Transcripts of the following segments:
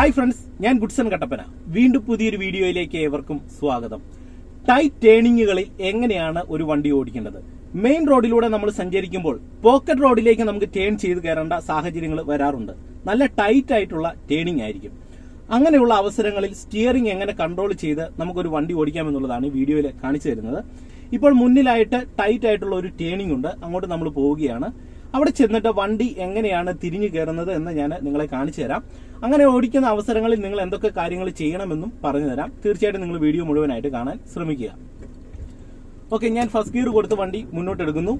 hi friends ഞാൻ Goodson Kattappana വീണ്ടും പുതിയൊരു വീഡിയോയിലേക്ക് ഏവർക്കും സ്വാഗതം ടൈറ്റ് ടേണിങ്ങുകളിൽ എങ്ങനെയാണ് ഒരു വണ്ടി ഓടിക്കേണ്ടത് മെയിൻ റോഡിലൂടെ നമ്മൾ സഞ്ചരിക്കുമ്പോൾ പോക്കറ്റ് റോഡിലേക്ക് നമുക്ക് ടേൺ ചെയ്ത് കയറേണ്ട സാഹചര്യങ്ങൾ വരാറുണ്ട് നല്ല ടൈറ്റ് ആയിട്ടുള്ള ടേണിംഗ് ആയിരിക്കും അങ്ങനെയുള്ള അവസരങ്ങളിൽ സ്റ്റിയറിംഗ് എങ്ങനെ കൺട്രോൾ ചെയ്ത് നമുക്കൊരു വണ്ടി ഓടിക്കാമെന്നുള്ളതാണ് ഈ വീഡിയോയിൽ കാണിച്ചു തരുന്നത് ഇപ്പോൾ മുന്നിലായിട്ട് ടൈറ്റ് ആയിട്ടുള്ള ഒരു ടേണിംഗ് ഉണ്ട് അങ്ങോട്ട് നമ്മൾ പോവുകയാണ് അവിടെ ചെന്നിട്ട് വണ്ടി എങ്ങനെയാണ് തിരിഞ്ഞു കയറുന്നത് എന്ന് ഞാൻ നിങ്ങളെ കാണിച്ചു തരാം അങ്ങനെ ഓടിക്കുന്ന അവസരങ്ങളിൽ നിങ്ങൾ എന്തൊക്കെ കാര്യങ്ങൾ ചെയ്യണമെന്നും പറഞ്ഞു തരാം തീർച്ചയായിട്ടും നിങ്ങൾ വീഡിയോ മുഴുവനായിട്ട് കാണാൻ ശ്രമിക്കുക ഓക്കെ ഞാൻ ഫസ്റ്റ് ഗിയർ കൊടുത്ത് വണ്ടി മുന്നോട്ട് എടുക്കുന്നു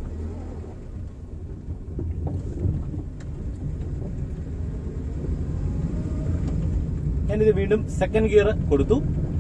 ഞാനിത് വീണ്ടും സെക്കൻഡ് ഗിയർ കൊടുത്തു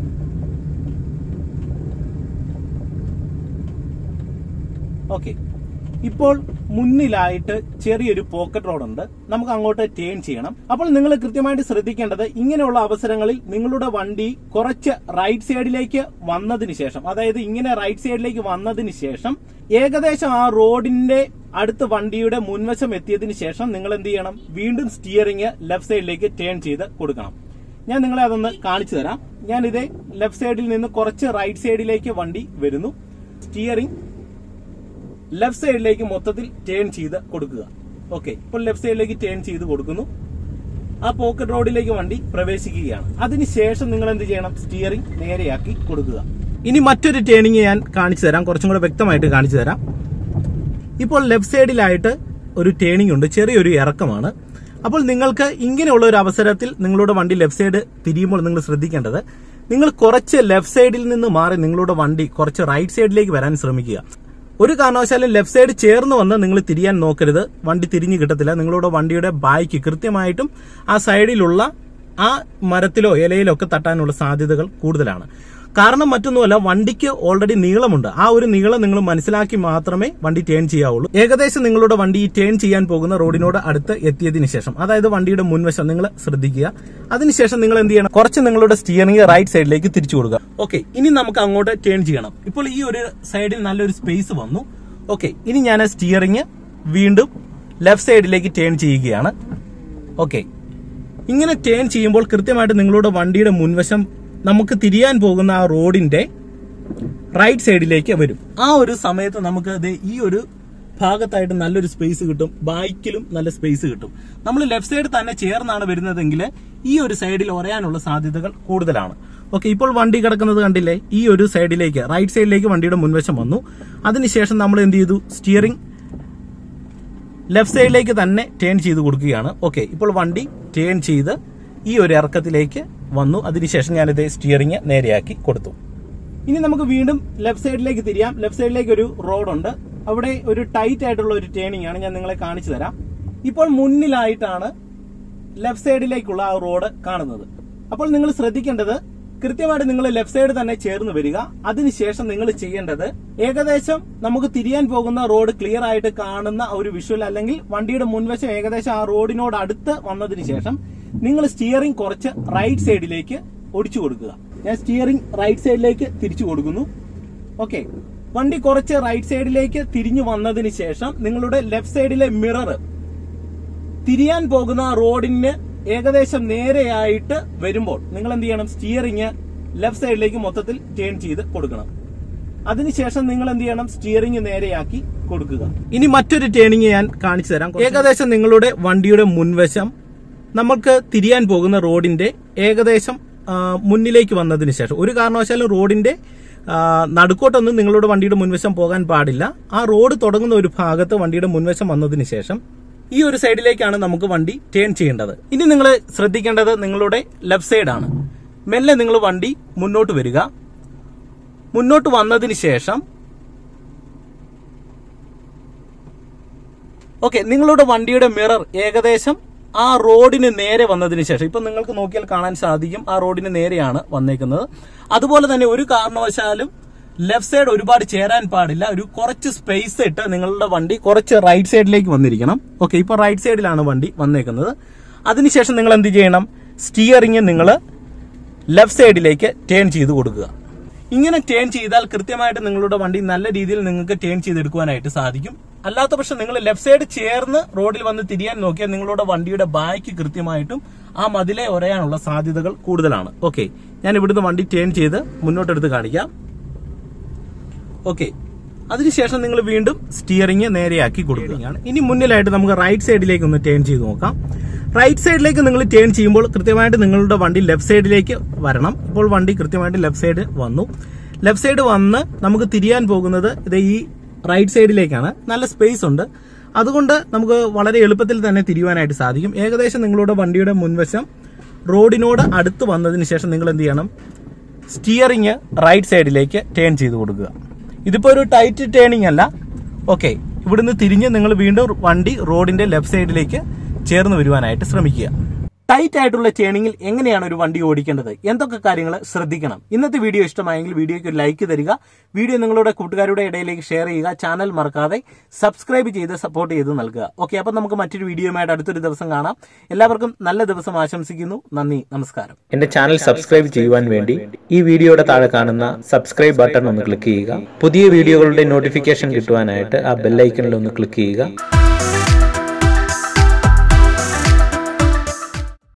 ഓക്കെ ഇപ്പോൾ മുന്നിലായിട്ട് ചെറിയൊരു പോക്കറ്റ് റോഡ് ഉണ്ട് നമുക്ക് അങ്ങോട്ട് ടേൺ ചെയ്യണം അപ്പോൾ നിങ്ങൾ കൃത്യമായിട്ട് ശ്രദ്ധിക്കേണ്ടത് ഇങ്ങനെയുള്ള അവസരങ്ങളിൽ നിങ്ങളുടെ വണ്ടി കുറച്ച് റൈറ്റ് സൈഡിലേക്ക് വന്നതിന് ശേഷം അതായത് ഇങ്ങനെ റൈറ്റ് സൈഡിലേക്ക് വന്നതിന് ശേഷം ഏകദേശം ആ റോഡിന്റെ അടുത്ത് വണ്ടിയുടെ മുൻവശം എത്തിയതിന് ശേഷം നിങ്ങൾ എന്ത് ചെയ്യണം വീണ്ടും സ്റ്റിയറിംഗ് ലെഫ്റ്റ് സൈഡിലേക്ക് ടേൺ ചെയ്ത് കൊടുക്കണം ഞാൻ നിങ്ങളെ അതൊന്ന് കാണിച്ചു തരാം ഞാൻ ഇതേ ലെഫ്റ്റ് സൈഡിൽ നിന്ന് കുറച്ച് റൈറ്റ് സൈഡിലേക്ക് വണ്ടി വരുന്നു സ്റ്റിയറിംഗ് ലെഫ്റ്റ് സൈഡിലേക്ക് മൊത്തത്തിൽ ടേൺ ചെയ്ത് കൊടുക്കുക ഓക്കെ ഇപ്പോൾ ലെഫ്റ്റ് സൈഡിലേക്ക് ടേൺ ചെയ്ത് കൊടുക്കുന്നു ആ പോക്കറ്റ് റോഡിലേക്ക് വണ്ടി പ്രവേശിക്കുകയാണ് അതിനുശേഷം നിങ്ങൾ എന്ത് ചെയ്യണം സ്റ്റിയറിംഗ് നേരെയാക്കി കൊടുക്കുക ഇനി മറ്റൊരു ടേണിംഗ് ഞാൻ കാണിച്ചു തരാം കുറച്ചും കൂടെ വ്യക്തമായിട്ട് കാണിച്ചു തരാം ഇപ്പോൾ ലെഫ്റ്റ് സൈഡിലായിട്ട് ഒരു ടേണിംഗ് ഉണ്ട് ചെറിയൊരു ഇറക്കമാണ് അപ്പോൾ നിങ്ങൾക്ക് ഇങ്ങനെയുള്ള ഒരു അവസരത്തിൽ നിങ്ങളുടെ വണ്ടി ലെഫ്റ്റ് സൈഡ് തിരിയുമ്പോൾ നിങ്ങൾ ശ്രദ്ധിക്കേണ്ടത് നിങ്ങൾ കുറച്ച് ലെഫ്റ്റ് സൈഡിൽ നിന്ന് മാറി നിങ്ങളുടെ വണ്ടി കുറച്ച് റൈറ്റ് സൈഡിലേക്ക് വരാൻ ശ്രമിക്കുക ഒരു കാരണവശാലും ലെഫ്റ്റ് സൈഡ് ചേർന്ന് വന്ന് നിങ്ങൾ തിരിയാൻ നോക്കരുത് വണ്ടി തിരിഞ്ഞു കിട്ടത്തില്ല നിങ്ങളുടെ വണ്ടിയുടെ ബായ്ക്ക് കൃത്യമായിട്ടും ആ സൈഡിലുള്ള ആ മരത്തിലോ ഇലയിലോ ഒക്കെ തട്ടാനുള്ള സാധ്യതകൾ കൂടുതലാണ് കാരണം മറ്റൊന്നുമല്ല വണ്ടിക്ക് ഓൾറെഡി നീളമുണ്ട് ആ ഒരു നീളം നിങ്ങൾ മനസ്സിലാക്കി മാത്രമേ വണ്ടി ടേൺ ചെയ്യാവുള്ളൂ ഏകദേശം നിങ്ങളുടെ വണ്ടി ഈ ടേൺ ചെയ്യാൻ പോകുന്ന റോഡിനോട് അടുത്ത് എത്തിയതിനു ശേഷം അതായത് വണ്ടിയുടെ മുൻവശം നിങ്ങൾ ശ്രദ്ധിക്കുക അതിനുശേഷം നിങ്ങൾ എന്ത് ചെയ്യണം കുറച്ച് നിങ്ങളുടെ സ്റ്റിയറിംഗ് റൈറ്റ് സൈഡിലേക്ക് തിരിച്ചു കൊടുക്കുക ഓക്കെ ഇനി നമുക്ക് അങ്ങോട്ട് ടേൺ ചെയ്യണം ഇപ്പോൾ ഈ ഒരു സൈഡിൽ നല്ലൊരു സ്പേസ് വന്നു ഓക്കെ ഇനി ഞാൻ സ്റ്റിയറിംഗ് വീണ്ടും ലെഫ്റ്റ് സൈഡിലേക്ക് ടേൺ ചെയ്യുകയാണ് ഓക്കെ ഇങ്ങനെ ടേൺ ചെയ്യുമ്പോൾ കൃത്യമായിട്ട് നിങ്ങളുടെ വണ്ടിയുടെ മുൻവശം നമുക്ക് തിരിയാൻ പോകുന്ന ആ റോഡിന്റെ റൈറ്റ് സൈഡിലേക്ക് വരും ആ ഒരു സമയത്ത് നമുക്ക് ദേ ഈ ഒരു ഭാഗത്തായിട്ട് നല്ലൊരു സ്പേസ് കിട്ടും ബൈക്കിലും നല്ല സ്പേസ് കിട്ടും നമ്മൾ ലെഫ്റ്റ് സൈഡ് തന്നെ ചേർന്നാണ് വരുന്നതെങ്കിൽ ഈ ഒരു സൈഡിൽ ഒരയാനുള്ള സാധ്യതകൾ കൂടുതലാണ് ഓക്കെ ഇപ്പോൾ വണ്ടി കിടക്കുന്നത് കണ്ടില്ലേ ഈ ഒരു സൈഡിലേക്ക് റൈറ്റ് സൈഡിലേക്ക് വണ്ടിയുടെ മുൻവശം വന്നു അതിനുശേഷം നമ്മൾ എന്ത് ചെയ്തു സ്റ്റിയറിംഗ് ലെഫ്റ്റ് സൈഡിലേക്ക് തന്നെ ടേൺ ചെയ്ത് കൊടുക്കുകയാണ് ഓക്കെ ഇപ്പോൾ വണ്ടി ടേൺ ചെയ്ത് ഈ ഒരു ഇറക്കത്തിലേക്ക് വന്നു അതിനുശേഷം ഞാനിത് സ്റ്റിയറിംഗ് നേരെയാക്കി കൊടുത്തു ഇനി നമുക്ക് വീണ്ടും ലെഫ്റ്റ് സൈഡിലേക്ക് തിരിയാം ലെഫ്റ്റ് സൈഡിലേക്ക് ഒരു റോഡുണ്ട് അവിടെ ഒരു ടൈറ്റ് ആയിട്ടുള്ള ഒരു ടേണിംഗ് ആണ് ഞാൻ നിങ്ങളെ കാണിച്ചു തരാം ഇപ്പോൾ മുന്നിലായിട്ടാണ് ലെഫ്റ്റ് സൈഡിലേക്കുള്ള ആ റോഡ് കാണുന്നത് അപ്പോൾ നിങ്ങൾ ശ്രദ്ധിക്കേണ്ടത് കൃത്യമായിട്ട് നിങ്ങൾ ലെഫ്റ്റ് സൈഡ് തന്നെ ചേർന്ന് വരിക അതിനുശേഷം നിങ്ങൾ ചെയ്യേണ്ടത് ഏകദേശം നമുക്ക് തിരിയാൻ പോകുന്ന റോഡ് ക്ലിയർ ആയിട്ട് കാണുന്ന ഒരു വിഷ്വൽ അല്ലെങ്കിൽ വണ്ടിയുടെ മുൻവശം ഏകദേശം ആ റോഡിനോട് അടുത്ത് വന്നതിന് ശേഷം നിങ്ങൾ സ്റ്റിയറിംഗ് കുറച്ച് റൈറ്റ് സൈഡിലേക്ക് ഒടിച്ചു കൊടുക്കുക ഞാൻ സ്റ്റിയറിംഗ് റൈറ്റ് സൈഡിലേക്ക് തിരിച്ചു കൊടുക്കുന്നു ഓക്കെ വണ്ടി കുറച്ച് റൈറ്റ് സൈഡിലേക്ക് തിരിഞ്ഞു വന്നതിന് ശേഷം നിങ്ങളുടെ ലെഫ്റ്റ് സൈഡിലെ മിറർ തിരിയാൻ പോകുന്ന റോഡിന് ഏകദേശം നേരെയായിട്ട് വരുമ്പോൾ നിങ്ങൾ എന്ത് ചെയ്യണം സ്റ്റിയറിംഗ് ലെഫ്റ്റ് സൈഡിലേക്ക് മൊത്തത്തിൽ ടേൺ ചെയ്ത് കൊടുക്കണം അതിനുശേഷം നിങ്ങൾ എന്ത് ചെയ്യണം സ്റ്റിയറിംഗ് നേരെയാക്കി കൊടുക്കുക ഇനി മറ്റൊരു ടേണിംഗ് ഞാൻ കാണിച്ചു തരാം ഏകദേശം നിങ്ങളുടെ വണ്ടിയുടെ മുൻവശം നമുക്ക് തിരിയാൻ പോകുന്ന റോഡിന്റെ ഏകദേശം ആ, മുന്നിലേക്ക് വന്നതിന് ശേഷം ഒരു കാരണവശാലും റോഡിന്റെ ആ, നടുക്കോട്ടൊന്നും നിങ്ങളുടെ വണ്ടിയുടെ മുൻവശം പോകാൻ പാടില്ല ആ റോഡ് തുടങ്ങുന്ന ഒരു ഭാഗത്ത് വണ്ടിയുടെ മുൻവശം വന്നതിന് ശേഷം ഈ ഒരു സൈഡിലേക്കാണ് നമുക്ക് വണ്ടി ടേൺ ചെയ്യേണ്ടത് ഇനി നിങ്ങൾ ശ്രദ്ധിക്കേണ്ടത് നിങ്ങളുടെ ലെഫ്റ്റ് സൈഡാണ് മെല്ലെ നിങ്ങൾ വണ്ടി മുന്നോട്ട് വരിക മുന്നോട്ട് വന്നതിന് ശേഷം ഓക്കെ നിങ്ങളുടെ വണ്ടിയുടെ മിറർ ഏകദേശം ആ റോഡിന് നേരെ വന്നതിന് ശേഷം ഇപ്പൊ നിങ്ങൾക്ക് നോക്കിയാൽ കാണാൻ സാധിക്കും ആ റോഡിന് നേരെയാണ് വന്നേക്കുന്നത് അതുപോലെ തന്നെ ഒരു കാരണവശാലും ലെഫ്റ്റ് സൈഡ് ഒരുപാട് ചേരാൻ പാടില്ല ഒരു കുറച്ച് സ്പേസ് ഇട്ട് നിങ്ങളുടെ വണ്ടി കുറച്ച് റൈറ്റ് സൈഡിലേക്ക് വന്നിരിക്കണം ഓക്കെ ഇപ്പൊ റൈറ്റ് സൈഡിലാണ് വണ്ടി വന്നേക്കുന്നത് അതിനുശേഷം നിങ്ങൾ എന്ത് ചെയ്യണം സ്റ്റിയറിംഗ് നിങ്ങൾ ലെഫ്റ്റ് സൈഡിലേക്ക് ടേൺ ചെയ്ത് കൊടുക്കുക ഇങ്ങനെ ടേൺ ചെയ്താൽ കൃത്യമായിട്ട് നിങ്ങളുടെ വണ്ടി നല്ല രീതിയിൽ നിങ്ങൾക്ക് ടേൺ ചെയ്തെടുക്കുവാനായിട്ട് സാധിക്കും അല്ലാത്ത പക്ഷെ നിങ്ങൾ ലെഫ്റ്റ് സൈഡ് ചേർന്ന് റോഡിൽ വന്ന് തിരിയാൻ നോക്കിയാൽ നിങ്ങളുടെ വണ്ടിയുടെ ബാക്ക് കൃത്യമായിട്ടും ആ മതിലെ ഒരയാനുള്ള സാധ്യതകൾ കൂടുതലാണ് ഓക്കെ ഞാൻ ഇവിടുന്ന് വണ്ടി ടേൺ ചെയ്ത് മുന്നോട്ടെടുത്ത് കാണിക്കാം ഓക്കെ അതിനുശേഷം നിങ്ങൾ വീണ്ടും സ്റ്റിയറിംഗ് നേരെയാക്കി കൊടുക്കുകയാണ് ഇനി മുന്നിലായിട്ട് നമുക്ക് റൈറ്റ് സൈഡിലേക്ക് ഒന്ന് ടേൺ ചെയ്ത് നോക്കാം റൈറ്റ് സൈഡിലേക്ക് നിങ്ങൾ ടേൺ ചെയ്യുമ്പോൾ കൃത്യമായിട്ട് നിങ്ങളുടെ വണ്ടി ലെഫ്റ്റ് സൈഡിലേക്ക് വരണം ഇപ്പോൾ വണ്ടി കൃത്യമായിട്ട് ലെഫ്റ്റ് സൈഡ് വന്നു ലെഫ്റ്റ് സൈഡ് വന്ന് നമുക്ക് തിരിയാൻ പോകുന്നത് ഇത് ഈ റൈറ്റ് സൈഡിലേക്കാണ് നല്ല സ്പേസ് ഉണ്ട് അതുകൊണ്ട് നമുക്ക് വളരെ എളുപ്പത്തിൽ തന്നെ തിരിയുവാനായിട്ട് സാധിക്കും ഏകദേശം നിങ്ങളുടെ വണ്ടിയുടെ മുൻവശം റോഡിനോട് അടുത്ത് വന്നതിന് ശേഷം നിങ്ങൾ എന്ത് ചെയ്യണം സ്റ്റിയറിംഗ് റൈറ്റ് സൈഡിലേക്ക് ടേൺ ചെയ്ത് കൊടുക്കുക ഇതിപ്പോ ഒരു ടൈറ്റ് ടേണിംഗ് അല്ല ഓക്കെ ഇവിടുന്ന് തിരിഞ്ഞ് നിങ്ങൾ വീണ്ടും വണ്ടി റോഡിന്റെ ലെഫ്റ്റ് സൈഡിലേക്ക് ചേർന്ന് വരുവാനായിട്ട് ശ്രമിക്കുക ടൈറ്റ് ആയിട്ടുള്ള ടേണിംഗിൽ എങ്ങനെയാണ് ഒരു വണ്ടി ഓടിക്കേണ്ടത് എന്തൊക്കെ കാര്യങ്ങൾ ശ്രദ്ധിക്കണം ഇന്നത്തെ വീഡിയോ ഇഷ്ടമായെങ്കിൽ വീഡിയോയ്ക്ക് ഒരു ലൈക്ക് തരിക വീഡിയോ നിങ്ങളുടെ കൂട്ടുകാരുടെ ഇടയിലേക്ക് ഷെയർ ചെയ്യുക ചാനൽ മറക്കാതെ സബ്സ്ക്രൈബ് ചെയ്ത് സപ്പോർട്ട് ചെയ്ത് നൽകുക ഓക്കെ അപ്പം നമുക്ക് മറ്റൊരു വീഡിയോയുമായിട്ട് അടുത്തൊരു ദിവസം കാണാം എല്ലാവർക്കും നല്ല ദിവസം ആശംസിക്കുന്നു നന്ദി നമസ്കാരം എന്റെ ചാനൽ സബ്സ്ക്രൈബ് ചെയ്യുവാൻ വേണ്ടി ഈ വീഡിയോയുടെ താഴെ കാണുന്ന സബ്സ്ക്രൈബ് ബട്ടൺ ഒന്ന് ക്ലിക്ക് ചെയ്യുക പുതിയ വീഡിയോകളുടെ നോട്ടിഫിക്കേഷൻ കിട്ടുവാനായിട്ട് ആ ബെല്ലൈക്കണിൽ ഒന്ന് ക്ലിക്ക് ചെയ്യുക